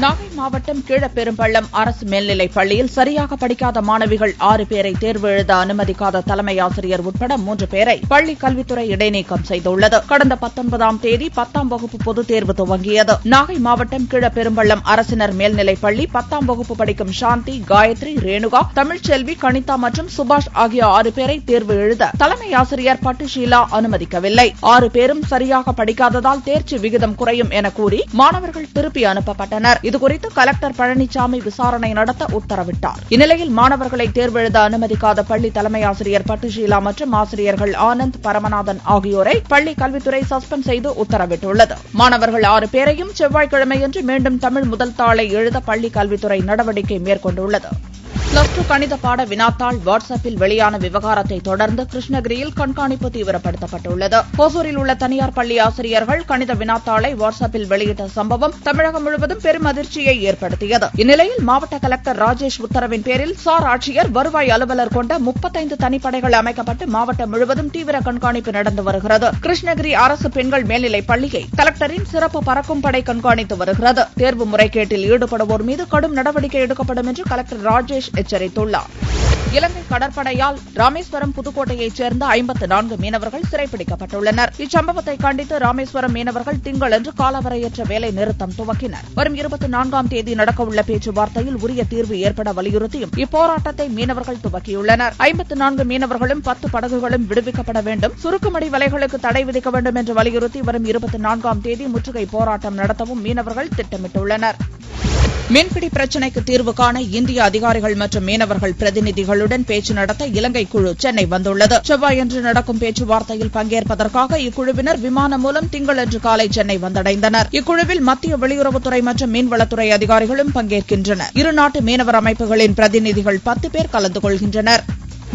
நாகை மாவட்டம் கீழப்பெரும்பள்ளம் அரசு மேல்நிலைப் பள்ளியில் சரியாக படிக்காத மாணவிகள் ஆறு பேரை தேர்வு எழுத அனுமதிக்காத தலைமை ஆசிரியர் உட்பட மூன்று பேரை பள்ளிக் கல்வித்துறை இடைநீக்கம் செய்துள்ளது கடந்த பத்தொன்பதாம் தேதி பத்தாம் வகுப்பு பொதுத் தேர்வு துவங்கியது நாகை மாவட்டம் கீழப்பெரும்பள்ளம் அரசினர் மேல்நிலைப் பள்ளி பத்தாம் வகுப்பு படிக்கும் சாந்தி காயத்ரி ரேணுகா தமிழ்ச்செல்வி கணிதா மற்றும் சுபாஷ் ஆகிய ஆறு பேரை தேர்வு எழுத தலைமை ஆசிரியர் பட்டுஷீலா அனுமதிக்கவில்லை ஆறு பேரும் சரியாக படிக்காததால் தேர்ச்சி விகிதம் குறையும் என கூறி மாணவர்கள் திருப்பி அனுப்பப்பட்டனர் இதுகுறித்து கலெக்டர் பழனிசாமி விசாரணை நடத்த உத்தரவிட்டார் இந்நிலையில் மாணவர்களை தேர்வெழுத அனுமதிக்காத பள்ளி தலைமை ஆசிரியர் பட்டுஷீலா மற்றும் ஆசிரியர்கள் ஆனந்த் பரமநாதன் ஆகியோரை பள்ளி கல்வித்துறை சஸ்பெண்ட் செய்து உத்தரவிட்டுள்ளது மாணவர்கள் ஆறு பேரையும் செவ்வாய்க்கிழமையன்று மீண்டும் தமிழ் முதல் தாளை எழுத பள்ளி கல்வித்துறை நடவடிக்கை மேற்கொண்டுள்ளது பிளஸ் டூ கணித பாட வினாத்தாள் வாட்ஸ்அப்பில் வெளியான விவகாரத்தை தொடர்ந்து கிருஷ்ணகிரியில் கண்காணிப்பு தீவிரப்படுத்தப்பட்டுள்ளது ஓசூரில் உள்ள தனியார் பள்ளி ஆசிரியர்கள் கணித வினாத்தாளை வாட்ஸ்அப்பில் வெளியிட்ட சம்பவம் தமிழகம் முழுவதும் பெரும் அதிர்ச்சியை ஏற்படுத்தியது இந்நிலையில் மாவட்ட கலெக்டர் ராஜேஷ் உத்தரவின் பேரில் சார் ஆட்சியர் வருவாய் அலுவலர் கொண்ட முப்பத்தைந்து தனிப்படைகள் அமைக்கப்பட்டு மாவட்டம் முழுவதும் தீவிர கண்காணிப்பு நடந்து வருகிறது கிருஷ்ணகிரி அரசு பெண்கள் மேல்நிலைப் பள்ளியை கலெக்டரின் சிறப்பு பறக்கும் படை கண்காணித்து வருகிறது தேர்வு முறைகேட்டில் ஈடுபடுவோர் மீது கடும் நடவடிக்கை எடுக்கப்படும் என்று கலெக்டர் ராஜேஷ் எச்சரித்துள்ளார் இலங்கை கடற்படையால் ராமேஸ்வரம் புதுக்கோட்டையைச் சேர்ந்த ஐம்பத்து நான்கு மீனவர்கள் சிறைப்பிடிக்கப்பட்டுள்ளனர் இச்சம்பவத்தை கண்டித்து ராமேஸ்வரம் மீனவர்கள் திங்களன்று காலவரையற்ற வேலை நிறுத்தம் துவக்கினர் வரும் இருபத்தி நான்காம் தேதி நடக்கவுள்ள பேச்சுவார்த்தையில் உரிய தீர்வு ஏற்பட வலியுறுத்தியும் இப்போராட்டத்தை மீனவர்கள் துவக்கியுள்ளனர் ஐம்பத்து நான்கு மீனவர்களும் பத்து படகுகளும் விடுவிக்கப்பட வேண்டும் சுருக்குமடி வலைகளுக்கு தடை விதிக்க வேண்டும் என்று வலியுறுத்தி வரும் இருபத்தி நான்காம் தேதி முற்றுகை போராட்டம் நடத்தவும் மீனவர்கள் திட்டமிட்டுள்ளனர் மீன்பிடி பிரச்சினைக்கு தீர்வு காண இந்திய அதிகாரிகள் மற்றும் மீனவர்கள் பிரதிநிதிகளுடன் பேச்சு நடத்த இலங்கை குழு சென்னை வந்துள்ளது செவ்வாயன்று நடக்கும் பேச்சுவார்த்தையில் பங்கேற்பதற்காக இக்குழுவினர் விமானம் மூலம் திங்களன்று காலை சென்னை வந்தடைந்தனர் இக்குழுவில் மத்திய வெளியுறவுத்துறை மற்றும் மீன்வளத்துறை அதிகாரிகளும் பங்கேற்கின்றனர் இருநாட்டு மீனவர் அமைப்புகளின் பிரதிநிதிகள் பத்து பேர் கலந்து கொள்கின்றனர்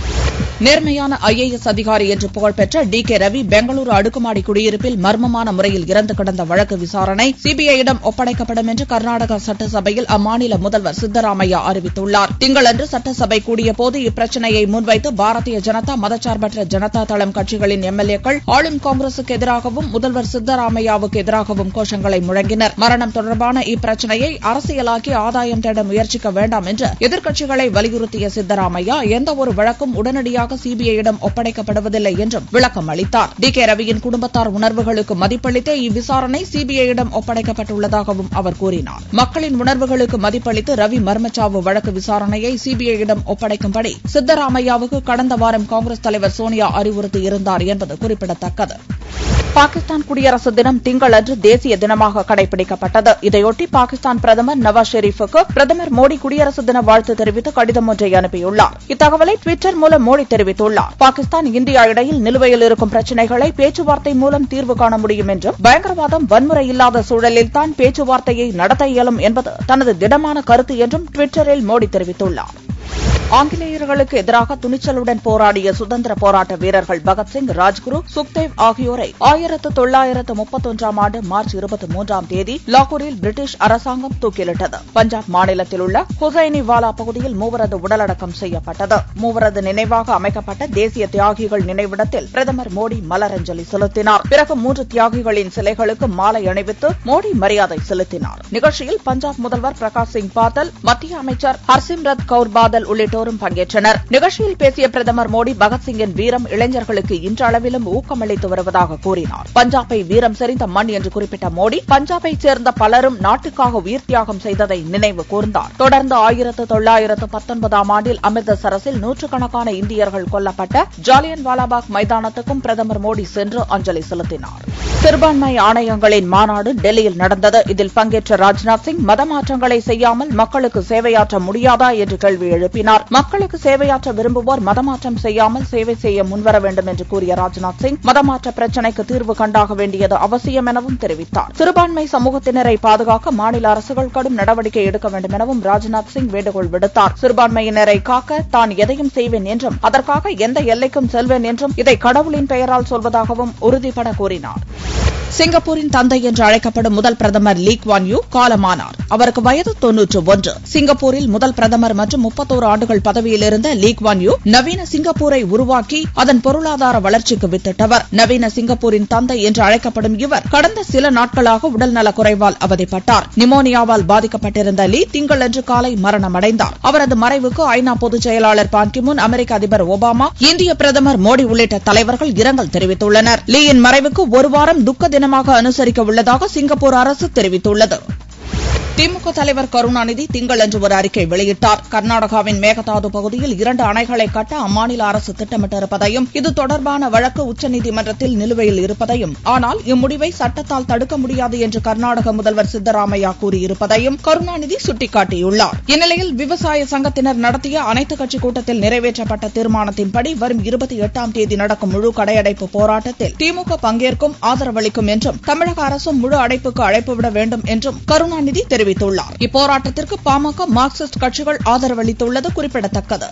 நேர்மையான ஐஏஎஸ் அதிகாரி என்று புகழ்பெற்ற டி கே ரவி பெங்களூரு அடுக்குமாடி குடியிருப்பில் மர்மமான முறையில் இறந்து கிடந்த வழக்கு விசாரணை சிபிஐயிடம் ஒப்படைக்கப்படும் என்று கர்நாடக சட்டசபையில் அம்மாநில முதல்வர் சித்தராமையா அறிவித்துள்ளார் திங்களன்று சட்டசபை கூடியபோது இப்பிரச்சினையை முன்வைத்து பாரதிய ஜனதா மதச்சார்பற்ற ஜனதா தளம் கட்சிகளின் எம்எல்ஏக்கள் ஆளும் காங்கிரசுக்கு எதிராகவும் முதல்வர் சித்தராமையாவுக்கு எதிராகவும் கோஷங்களை முழங்கினர் மரணம் தொடர்பான இப்பிரச்சினையை அரசியலாக்கி ஆதாயம் தேட முயற்சிக்க வேண்டாம் என்று எதிர்க்கட்சிகளை வலியுறுத்திய சித்தராமையா எந்தவொரு வழக்கும் உடனடியாக முறையாக சிபிஐயிடம் ஒப்படைக்கப்படுவதில்லை என்றும் விளக்கம் அளித்தார் டி கே ரவியின் குடும்பத்தார் உணர்வுகளுக்கு மதிப்பளித்தே இவ்விசாரணை சிபிஐயிடம் ஒப்படைக்கப்பட்டுள்ளதாகவும் அவர் கூறினார் மக்களின் உணர்வுகளுக்கு மதிப்பளித்து ரவி மர்மச்சாவு வழக்கு விசாரணையை சிபிஐயிடம் ஒப்படைக்கும்படி சித்தராமையாவுக்கு கடந்த வாரம் காங்கிரஸ் தலைவர் சோனியா அறிவுறுத்தியிருந்தார் என்பது குறிப்பிடத்தக்கது பாகிஸ்தான் குடியரசு தினம் திங்களன்று தேசிய தினமாக கடைபிடிக்கப்பட்டது இதையொட்டி பாகிஸ்தான் பிரதமர் நவாஸ் ஷெரீஃபுக்கு பிரதமர் மோடி குடியரசு தின வாழ்த்து தெரிவித்து கடிதம் ஒன்றை அனுப்பியுள்ளார் இத்தகவலை டுவிட்டர் மூலம் மோடி தெரிவித்துள்ளார் பாகிஸ்தான் இந்தியா இடையில் நிலுவையில் இருக்கும் பிரச்சினைகளை பேச்சுவார்த்தை மூலம் தீர்வு காண முடியும் என்றும் பயங்கரவாதம் வன்முறை இல்லாத சூழலில்தான் பேச்சுவார்த்தையை நடத்த இயலும் என்பது தனது திடமான கருத்து என்றும் டுவிட்டரில் மோடி தெரிவித்துள்ளார் ஆங்கிலேயர்களுக்கு எதிராக துணிச்சலுடன் போராடிய சுதந்திர போராட்ட வீரர்கள் பகத்சிங் ராஜ்குரு சுக்தேவ் ஆகியோரை ஆயிரத்து தொள்ளாயிரத்து முப்பத்தொன்றாம் ஆண்டு மார்ச் இருபத்தி மூன்றாம் தேதி லாகூரில் பிரிட்டிஷ் அரசாங்கம் தூக்கிலிட்டது பஞ்சாப் மாநிலத்தில் உள்ள ஹுசைனிவாலா பகுதியில் மூவரது உடலடக்கம் செய்யப்பட்டது மூவரது நினைவாக அமைக்கப்பட்ட தேசிய தியாகிகள் நினைவிடத்தில் பிரதமர் மோடி மலரஞ்சலி செலுத்தினார் பிறகு மூன்று தியாகிகளின் சிலைகளுக்கு மாலை அணிவித்து மோடி மரியாதை செலுத்தினார் நிகழ்ச்சியில் பஞ்சாப் முதல்வர் பிரகாஷ் சிங் பாதல் மத்திய அமைச்சர் ஹர்சிம்ரத் கவுர் பாதல் உள்ளிட்டோரும் பங்கேற்றனர் நிகழ்ச்சியில் பேசிய பிரதமர் மோடி பகத்சிங்கின் வீரம் இளைஞர்களுக்கு இன்றளவிலும் ஊக்கமளித்து வருவதாக கூறினார் பஞ்சாபை வீரம் செறிந்த மண் என்று குறிப்பிட்ட மோடி பஞ்சாபை சேர்ந்த பலரும் நாட்டுக்காக உயிர் தியாகம் செய்ததை நினைவு கூர்ந்தார் தொடர்ந்து ஆயிரத்து தொள்ளாயிரத்து பத்தொன்பதாம் ஆண்டில் அமிர்தசரஸில் நூற்றுக்கணக்கான இந்தியர்கள் கொல்லப்பட்ட ஜாலியன் வாலாபாக் மைதானத்துக்கும் பிரதமர் மோடி சென்று அஞ்சலி செலுத்தினார் சிறுபான்மை ஆணையங்களின் மாநாடு டெல்லியில் நடந்தது இதில் பங்கேற்ற ராஜ்நாத் சிங் மதமாற்றங்களை செய்யாமல் மக்களுக்கு சேவையாற்ற முடியாதா என்று கேள்வி எழுப்பினார் மக்களுக்கு சேவையாற்ற விரும்புவோர் மதமாற்றம் செய்யாமல் சேவை செய்ய முன்வர வேண்டும் என்று கூறிய ராஜ்நாத் சிங் மதமாற்ற பிரச்சினைக்கு தீர்வு கண்டாக வேண்டியது அவசியம் எனவும் தெரிவித்தார் சிறுபான்மை சமூகத்தினரை பாதுகாக்க மாநில அரசுகள் கடும் நடவடிக்கை எடுக்க வேண்டும் எனவும் ராஜ்நாத் சிங் வேண்டுகோள் விடுத்தார் சிறுபான்மையினரை காக்க தான் எதையும் செய்வேன் என்றும் அதற்காக எந்த எல்லைக்கும் செல்வேன் என்றும் இதை கடவுளின் பெயரால் சொல்வதாகவும் உறுதிபட கூறினார் சிங்கப்பூரின் தந்தை என்று அழைக்கப்படும் முதல் பிரதமர் லீ குவான் யூ காலமானார் அவருக்கு வயது தொன்னூற்று ஒன்று சிங்கப்பூரில் முதல் பிரதமர் மற்றும் முப்பத்தோரு ஆண்டுகள் ஆண்டுகள் பதவியில் இருந்த லீ குவான் யூ நவீன சிங்கப்பூரை உருவாக்கி அதன் பொருளாதார வளர்ச்சிக்கு வித்திட்டவர் நவீன சிங்கப்பூரின் தந்தை என்று அழைக்கப்படும் இவர் கடந்த சில நாட்களாக உடல்நலக் குறைவால் அவதிப்பட்டார் நிமோனியாவால் பாதிக்கப்பட்டிருந்த லீ திங்களன்று காலை மரணமடைந்தார் அவரது மறைவுக்கு ஐநா பொதுச் செயலாளர் பான் கிமுன் அமெரிக்க அதிபர் ஒபாமா இந்திய பிரதமர் மோடி உள்ளிட்ட தலைவர்கள் இரங்கல் தெரிவித்துள்ளனர் லீயின் மறைவுக்கு ஒரு வாரம் துக்க தினமாக அனுசரிக்க உள்ளதாக சிங்கப்பூர் அரசு தெரிவித்துள்ளது திமுக தலைவர் கருணாநிதி திங்களன்று ஒரு அறிக்கை வெளியிட்டார் கர்நாடகாவின் மேகதாது பகுதியில் இரண்டு அணைகளை கட்ட அம்மாநில அரசு திட்டமிட்டிருப்பதையும் இது தொடர்பான வழக்கு உச்சநீதிமன்றத்தில் நிலுவையில் இருப்பதையும் ஆனால் இம்முடிவை சட்டத்தால் தடுக்க முடியாது என்று கர்நாடக முதல்வர் சித்தராமையா கூறியிருப்பதையும் கருணாநிதி சுட்டிக்காட்டியுள்ளார் இந்நிலையில் விவசாய சங்கத்தினர் நடத்திய அனைத்துக் கட்சி கூட்டத்தில் நிறைவேற்றப்பட்ட தீர்மானத்தின்படி வரும் இருபத்தி எட்டாம் தேதி நடக்கும் முழு கடையடைப்பு போராட்டத்தில் திமுக பங்கேற்கும் ஆதரவளிக்கும் என்றும் தமிழக அரசும் முழு அடைப்புக்கு அழைப்பு விட வேண்டும் என்றும் கருணாநிதி தெரிவித்தார் தெரிவித்துள்ளார் இப்போராட்டத்திற்கு பாமக மார்க்சிஸ்ட் கட்சிகள் ஆதரவளித்துள்ளது குறிப்பிடத்தக்கது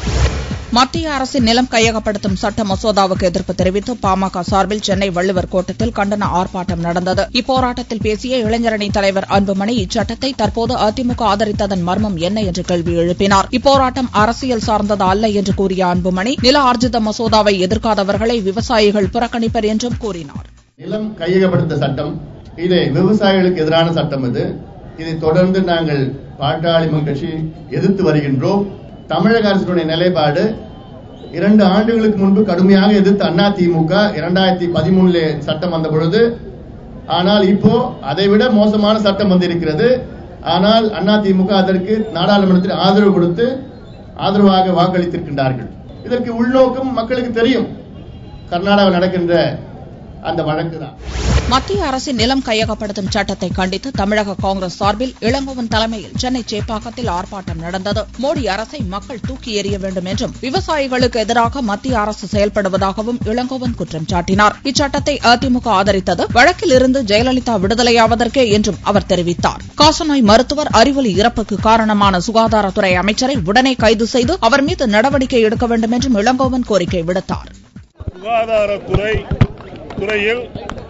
மத்திய அரசின் நிலம் கையகப்படுத்தும் சட்ட மசோதாவுக்கு எதிர்ப்பு தெரிவித்து பாமக சார்பில் சென்னை வள்ளுவர் கோட்டத்தில் கண்டன ஆர்ப்பாட்டம் நடந்தது இப்போராட்டத்தில் பேசிய இளைஞரணி தலைவர் அன்புமணி இச்சட்டத்தை தற்போது அதிமுக ஆதரித்ததன் மர்மம் என்ன என்று கேள்வி எழுப்பினார் இப்போராட்டம் அரசியல் சார்ந்தது அல்ல என்று கூறிய அன்புமணி நில ஆர்ஜித மசோதாவை எதிர்க்காதவர்களை விவசாயிகள் புறக்கணிப்பர் என்றும் கூறினார் நிலம் கையகப்படுத்த சட்டம் இது விவசாயிகளுக்கு எதிரான சட்டம் இது இதை தொடர்ந்து நாங்கள் பாட்டாளி கட்சி எதிர்த்து வருகின்றோம் தமிழக அரசினுடைய நிலைப்பாடு இரண்டு ஆண்டுகளுக்கு முன்பு கடுமையாக எதிர்த்த அண்ணா திமுக இரண்டாயிரத்தி பதிமூணுல சட்டம் வந்த பொழுது ஆனால் இப்போ அதை விட மோசமான சட்டம் வந்திருக்கிறது ஆனால் அண்ணா திமுக அதற்கு நாடாளுமன்றத்தில் ஆதரவு கொடுத்து ஆதரவாக வாக்களித்திருக்கின்றார்கள் இதற்கு உள்நோக்கம் மக்களுக்கு தெரியும் கர்நாடகாவில் நடக்கின்ற அந்த வழக்கு தான் மத்திய அரசின் நிலம் கையகப்படுத்தும் சட்டத்தை கண்டித்து தமிழக காங்கிரஸ் சார்பில் இளங்கோவன் தலைமையில் சென்னை சேப்பாக்கத்தில் ஆர்ப்பாட்டம் நடந்தது மோடி அரசை மக்கள் தூக்கி எறிய வேண்டும் என்றும் விவசாயிகளுக்கு எதிராக மத்திய அரசு செயல்படுவதாகவும் இளங்கோவன் குற்றம் சாட்டினார் இச்சட்டத்தை அதிமுக ஆதரித்தது வழக்கில் இருந்து ஜெயலலிதா விடுதலையாவதற்கே என்றும் அவர் தெரிவித்தார் காசநோய் மருத்துவர் அறிவொலி இறப்புக்கு காரணமான சுகாதாரத்துறை அமைச்சரை உடனே கைது செய்து அவர் மீது நடவடிக்கை எடுக்க வேண்டும் என்றும் இளங்கோவன் கோரிக்கை விடுத்தார் சுகாதாரத்துறை துறையில்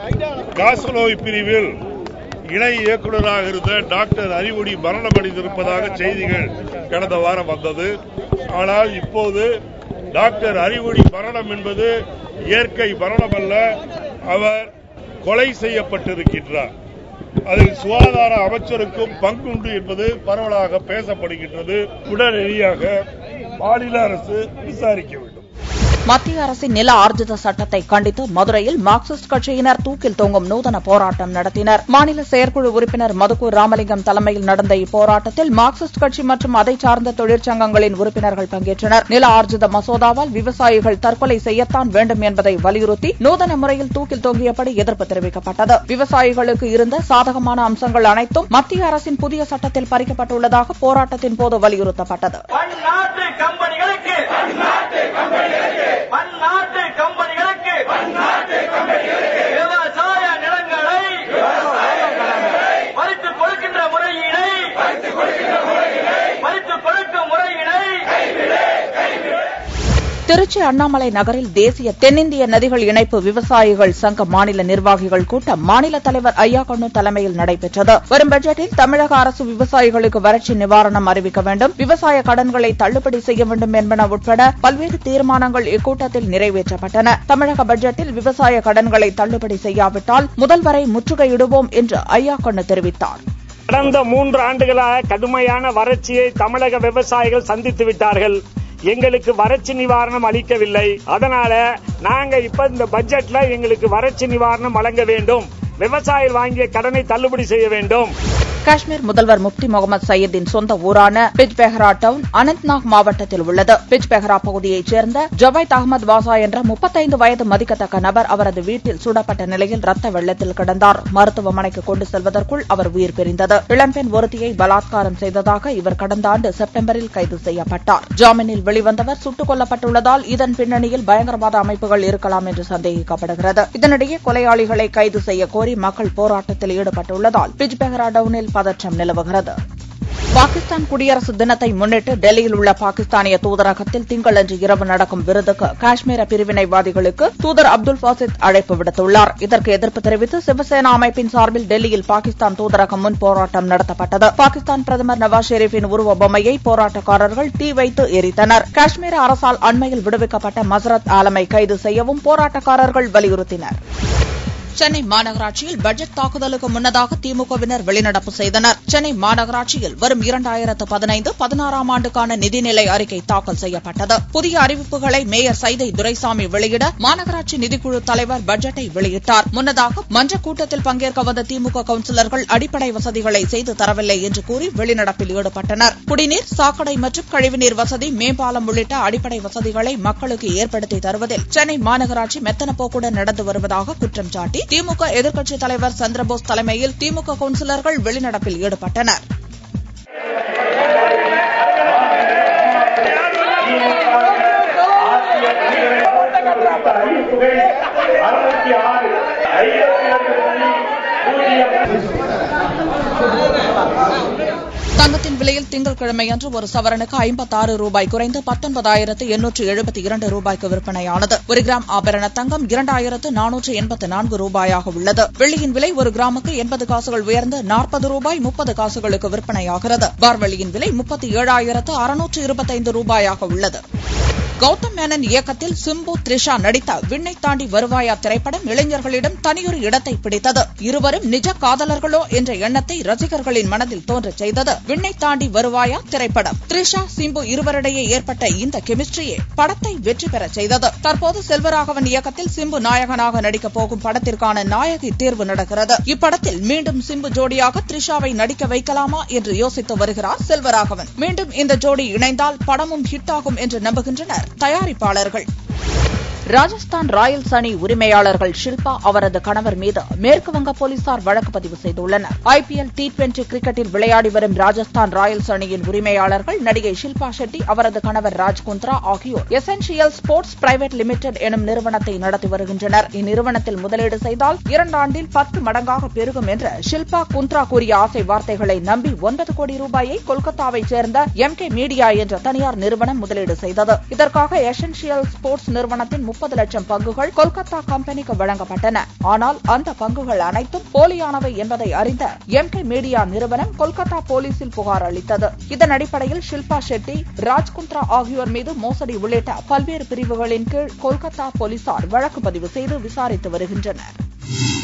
காசநோய் பிரிவில் இணை இயக்குநராக இருந்த டாக்டர் அறிவொடி மரணமடைந்திருப்பதாக செய்திகள் கடந்த வாரம் வந்தது ஆனால் இப்போது டாக்டர் அறிவொடி மரணம் என்பது இயற்கை மரணம் அல்ல அவர் கொலை செய்யப்பட்டிருக்கின்றார் அதில் சுகாதார அமைச்சருக்கும் பங்குண்டு என்பது பரவலாக பேசப்படுகின்றது உடனடியாக மாநில அரசு விசாரிக்க வேண்டும் மத்திய அரசின் நில ஆர்ஜித சட்டத்தை கண்டித்து மதுரையில் மார்க்சிஸ்ட் கட்சியினர் தூக்கில் தொங்கும் நூதன போராட்டம் நடத்தினர் மாநில செயற்குழு உறுப்பினர் மதுக்கூர் ராமலிங்கம் தலைமையில் நடந்த இப்போராட்டத்தில் மார்க்சிஸ்ட் கட்சி மற்றும் அதை சார்ந்த தொழிற்சங்கங்களின் உறுப்பினர்கள் பங்கேற்றனர் நில ஆர்ஜித மசோதாவால் விவசாயிகள் தற்கொலை செய்யத்தான் வேண்டும் என்பதை வலியுறுத்தி நூதன முறையில் தூக்கில் தொங்கியபடி எதிர்ப்பு தெரிவிக்கப்பட்டது விவசாயிகளுக்கு இருந்த சாதகமான அம்சங்கள் அனைத்தும் மத்திய அரசின் புதிய சட்டத்தில் பறிக்கப்பட்டுள்ளதாக போராட்டத்தின் போது வலியுறுத்தப்பட்டது பன்னாட்டு கம்பெனிகளுக்கு பன்னாட்டு கம்பெனிகளுக்கு விவசாய நிலங்களை பறித்துக் கொடுக்கின்ற முறையினை பறித்துக் கொடுக்கும் முறையினை திருச்சி அண்ணாமலை நகரில் தேசிய தென்னிந்திய நதிகள் இணைப்பு விவசாயிகள் சங்க மாநில நிர்வாகிகள் கூட்டம் மாநில தலைவர் ஐயா கண்ணு தலைமையில் நடைபெற்றது வரும் பட்ஜெட்டில் தமிழக அரசு விவசாயிகளுக்கு வறட்சி நிவாரணம் அறிவிக்க வேண்டும் விவசாய கடன்களை தள்ளுபடி செய்ய வேண்டும் என்பன உட்பட பல்வேறு தீர்மானங்கள் இக்கூட்டத்தில் நிறைவேற்றப்பட்டன தமிழக பட்ஜெட்டில் விவசாய கடன்களை தள்ளுபடி செய்யாவிட்டால் முதல்வரை முற்றுகையிடுவோம் என்று ஐயா கண்ணு தெரிவித்தார் கடந்த மூன்று ஆண்டுகளாக கடுமையான வறட்சியை தமிழக விவசாயிகள் சந்தித்து விட்டார்கள் எங்களுக்கு வறட்சி நிவாரணம் அளிக்கவில்லை அதனால நாங்க இப்ப இந்த பட்ஜெட்ல எங்களுக்கு வறட்சி நிவாரணம் வழங்க வேண்டும் விவசாயிகள் வாங்கிய கடனை தள்ளுபடி செய்ய வேண்டும் காஷ்மீர் முதல்வர் முப்தி முகமது சயீத்தின் சொந்த ஊரான பிஜ்பெஹரா டவுன் அனந்த்நாக் மாவட்டத்தில் உள்ளது பிஜ்பெஹரா பகுதியைச் சேர்ந்த ஜவைத் அகமது வாசா என்ற முப்பத்தைந்து வயது மதிக்கத்தக்க நபர் அவரது வீட்டில் சுடப்பட்ட நிலையில் ரத்த வெள்ளத்தில் கிடந்தார் மருத்துவமனைக்கு கொண்டு செல்வதற்குள் அவர் உயிர் பிரிந்தது இளம்பெண் ஒருத்தியை பலாத்காரம் செய்ததாக இவர் கடந்த ஆண்டு செப்டம்பரில் கைது செய்யப்பட்டார் ஜாமீனில் வெளிவந்தவர் சுட்டுக் கொல்லப்பட்டுள்ளதால் இதன் பின்னணியில் பயங்கரவாத அமைப்புகள் இருக்கலாம் என்று சந்தேகிக்கப்படுகிறது இதனிடையே கொலையாளிகளை கைது செய்ய கோரி மக்கள் போராட்டத்தில் ஈடுபட்டுள்ளதால் பிஜ்பெஹரா டவுனில் பதற்றம் நிலவுகிறது பாகிஸ்தான் குடியரசு தினத்தை முன்னிட்டு டெல்லியில் உள்ள பாகிஸ்தானிய தூதரகத்தில் திங்களன்று இரவு நடக்கும் விருதுக்கு காஷ்மீர பிரிவினைவாதிகளுக்கு தூதர் அப்துல் பாசித் அழைப்பு விடுத்துள்ளார் இதற்கு எதிர்ப்பு தெரிவித்து சிவசேனா அமைப்பின் சார்பில் டெல்லியில் பாகிஸ்தான் தூதரகம் முன் போராட்டம் நடத்தப்பட்டது பாகிஸ்தான் பிரதமர் நவாஸ் ஷெரீஃபின் உருவ பொம்மையை போராட்டக்காரர்கள் தீ வைத்து எரித்தனர் காஷ்மீர அரசால் அண்மையில் விடுவிக்கப்பட்ட மசரத் ஆலமை கைது செய்யவும் போராட்டக்காரர்கள் வலியுறுத்தினர் சென்னை மாநகராட்சியில் பட்ஜெட் தாக்குதலுக்கு முன்னதாக திமுகவினர் வெளிநடப்பு செய்தனர் சென்னை மாநகராட்சியில் வரும் இரண்டாயிரத்து பதினைந்து பதினாறாம் ஆண்டுக்கான நிதிநிலை அறிக்கை தாக்கல் செய்யப்பட்டது புதிய அறிவிப்புகளை மேயர் சைதை துரைசாமி வெளியிட மாநகராட்சி நிதிக்குழு தலைவர் பட்ஜெட்டை வெளியிட்டார் முன்னதாக மன்ற கூட்டத்தில் பங்கேற்க வந்த திமுக கவுன்சிலர்கள் அடிப்படை வசதிகளை செய்து தரவில்லை என்று கூறி வெளிநடப்பில் ஈடுபட்டனர் குடிநீர் சாக்கடை மற்றும் கழிவுநீர் வசதி மேம்பாலம் உள்ளிட்ட அடிப்படை வசதிகளை மக்களுக்கு ஏற்படுத்தி தருவதில் சென்னை மாநகராட்சி மெத்தன போக்குடன் நடந்து வருவதாக குற்றம் சாட்டி திமுக எதிர்க்கட்சித் தலைவர் சந்திரபோஸ் தலைமையில் திமுக கவுன்சிலர்கள் வெளிநடப்பில் ஈடுபட்டனர் தங்கத்தின் விலையில் திங்கட்கிழமையன்று ஒரு சவரனுக்கு ஐம்பத்தாறு ரூபாய் குறைந்து பத்தொன்பதாயிரத்து எண்ணூற்று எழுபத்தி இரண்டு ரூபாய்க்கு விற்பனையானது ஒரு கிராம் ஆபரண தங்கம் இரண்டாயிரத்து நானூற்று எண்பத்து நான்கு ரூபாயாக உள்ளது வெள்ளியின் விலை ஒரு கிராமுக்கு எண்பது காசுகள் உயர்ந்து நாற்பது ரூபாய் முப்பது காசுகளுக்கு விற்பனையாகிறது பார்வெள்ளியின் விலை முப்பத்தி ஏழாயிரத்து அறுநூற்று இருபத்தைந்து ரூபாயாக உள்ளது கௌதம் மேனன் இயக்கத்தில் சிம்பு த்ரிஷா நடித்த விண்ணை தாண்டி வருவாயா திரைப்படம் இளைஞர்களிடம் தனியொரு இடத்தை பிடித்தது இருவரும் நிஜ காதலர்களோ என்ற எண்ணத்தை ரசிகர்களின் மனதில் தோன்றச் செய்தது விண்ணை தாண்டி வருவாயா திரைப்படம் த்ரிஷா சிம்பு இருவரிடையே ஏற்பட்ட இந்த கெமிஸ்ட்ரியே படத்தை வெற்றி பெறச் செய்தது தற்போது செல்வராகவன் இயக்கத்தில் சிம்பு நாயகனாக நடிக்கப் போகும் படத்திற்கான நாயகி தேர்வு நடக்கிறது இப்படத்தில் மீண்டும் சிம்பு ஜோடியாக த்ரிஷாவை நடிக்க வைக்கலாமா என்று யோசித்து வருகிறார் செல்வராகவன் மீண்டும் இந்த ஜோடி இணைந்தால் படமும் ஹிட் ஆகும் என்று நம்புகின்றனர் தயாரிப்பாளர்கள் ராஜஸ்தான் ராயல்ஸ் அணி உரிமையாளர்கள் ஷில்பா அவரது கணவர் மீது மேற்குவங்க போலீசார் வழக்கு பதிவு செய்துள்ளனர் ஐபிஎல் டி டுவெண்டி கிரிக்கெட்டில் விளையாடி வரும் ராஜஸ்தான் ராயல்ஸ் அணியின் உரிமையாளர்கள் நடிகை ஷில்பா ஷெட்டி அவரது கணவர் ராஜ் குந்த்ரா ஆகியோர் எசென்ஷியல் ஸ்போர்ட்ஸ் பிரைவேட் லிமிடெட் எனும் நிறுவனத்தை நடத்தி வருகின்றனர் இந்நிறுவனத்தில் முதலீடு செய்தால் இரண்டாண்டில் பத்து மடங்காக பெருகும் என்று ஷில்பா குந்த்ரா கூறிய ஆசை வார்த்தைகளை நம்பி ஒன்பது கோடி ரூபாயை கொல்கத்தாவைச் சேர்ந்த எம் கே மீடியா என்ற தனியார் நிறுவனம் முதலீடு செய்தது இதற்காக எசென்ஷியல் ஸ்போர்ட்ஸ் நிறுவனத்தின் முப்பது லட்சம் பங்குகள் கொல்கத்தா கம்பெனிக்கு வழங்கப்பட்டன ஆனால் அந்த பங்குகள் அனைத்தும் போலியானவை என்பதை அறிந்த எம் கே மீடியா நிறுவனம் கொல்கத்தா போலீசில் புகார் அளித்தது இதன் அடிப்படையில் ஷில்பா ஷெட்டி ராஜ்குந்த்ரா ஆகியோர் மீது மோசடி உள்ளிட்ட பல்வேறு பிரிவுகளின் கீழ் கொல்கத்தா போலீசார் வழக்கு பதிவு செய்து விசாரித்து வருகின்றனர்